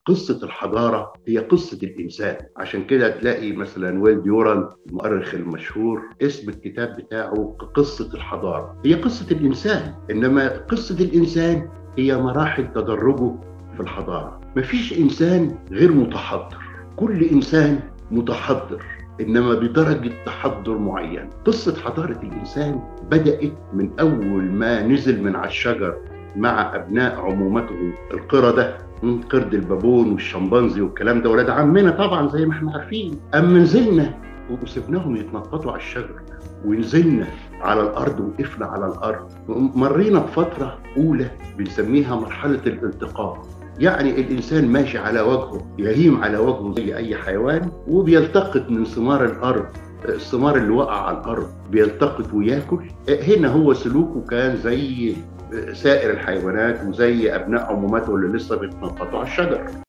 قصة الحضارة هي قصة الإنسان عشان كده تلاقي مثلا ويل ديوران المؤرخ المشهور اسم الكتاب بتاعه قصة الحضارة هي قصة الإنسان إنما قصة الإنسان هي مراحل تدرجه في الحضارة مفيش إنسان غير متحضر كل إنسان متحضر إنما بدرجة تحضر معين قصة حضارة الإنسان بدأت من أول ما نزل من على الشجر مع أبناء عمومته القردة قرد البابون والشمبانزي والكلام ده ولاد عمنا طبعا زي ما احنا عارفين اما نزلنا وسبناهم يتنططوا على الشجر ونزلنا على الارض وقفنا على الارض مرينا بفتره اولى بنسميها مرحله الالتقاء يعني الانسان ماشي على وجهه يهيم على وجهه زي اي حيوان وبيلتقط من ثمار الارض الثمار اللي وقع على الارض بيلتقط وياكل هنا هو سلوكه كان زي سائر الحيوانات وزي ابناء عموماته اللي لسه بيتنططوا على الشجر